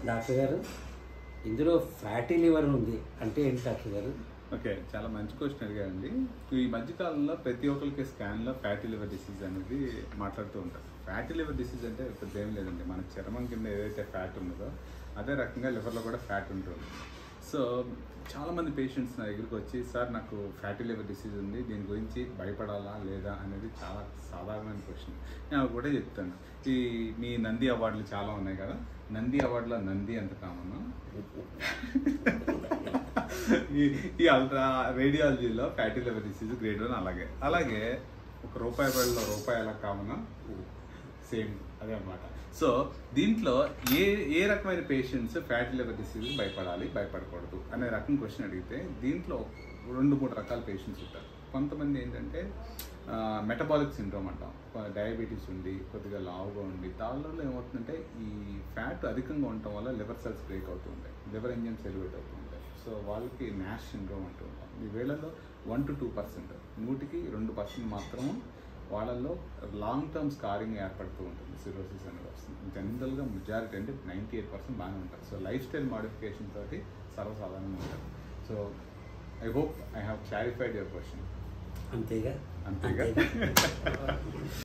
doctor గారు ఇందులో fatty liver ఉంది అంటే ఏంటి డాక్టర్ గారు ఓకే చాలా మంచి క్వశ్చన్ అడిగారండి ఈ మధ్యకాలంలో ప్రతి ఒక్కరికి స్కాన్లో ఫ్యాటీ లివర్ డిసీజ్ అనేది మాట్లాడుతూ ఉంటారు ఫ్యాటీ లివర్ డిసీజ్ అంటే పెద్ద ఏం లేదండి మన చర్మం కింద ఏదైతే ఫ్యాట్ ఉన్నదో అదే రకంగా లివర్లో కూడా ఫ్యాట్ ఉంటుంది సో చాలామంది పేషెంట్స్ నా దగ్గరికి వచ్చి సార్ నాకు ఫ్యాటీ లివర్ డిసీజ్ ఉంది దీని గురించి భయపడాలా లేదా అనేది చాలా సాధారణమైన క్వశ్చన్ నేను కూడా చెప్తాను ఈ మీ నంది అవార్డులు చాలా ఉన్నాయి కదా నంది అవార్డులో నంది ఎంత కామన్ ఈ ఈ అల్ట్రా రేడియాలజీలో fatty liver disease grade one అలాగే అలాగే ఒక రూపాయి బడిలో రూపాయి ఎలా కామన్ సేమ్ అదే అన్నమాట సో దీంట్లో ఏ ఏ రకమైన పేషెంట్స్ ఫ్యాటీ లివర్ డిసీజ్ భయపడాలి భయపడకూడదు అనే రకం క్వశ్చన్ అడిగితే దీంట్లో రెండు మూడు రకాల పేషెంట్స్ ఉంటారు కొంతమంది ఏంటంటే మెటబాలిక్ సిండ్రోమ్ అంటాం డయాబెటీస్ ఉండి కొద్దిగా లావుగా ఉండి దానిలో ఏమవుతుందంటే ఈ ఫ్యాట్ అధికంగా ఉండటం వల్ల లివర్ సెల్స్ బ్రేక్ అవుతూ ఉంటాయి లివర్ ఎంజిన్స్ ఎలివేట్ అవుతూ ఉంటాయి సో వాళ్ళకి న్యాష్ సిండ్రోమ్ అంటూ ఉంటాం ఈ వేళల్లో వన్ టు టూ పర్సెంట్ నూటికి రెండు పర్సెంట్ మాత్రము వాళ్ళల్లో లాంగ్ టర్మ్ స్కారింగ్ ఏర్పడుతూ ఉంటుంది సిరోసిస్ అనేది వస్తుంది జనరల్గా మెజారిటీ అంటే నైంటీ ఎయిట్ పర్సెంట్ బాగానే ఉంటారు సో లైఫ్ స్టైల్ మాడిఫికేషన్ తోటి సర్వసాధారణంగా ఉంటారు so I hope I have clarified your question అంతేగా అంతేగా అంతేగా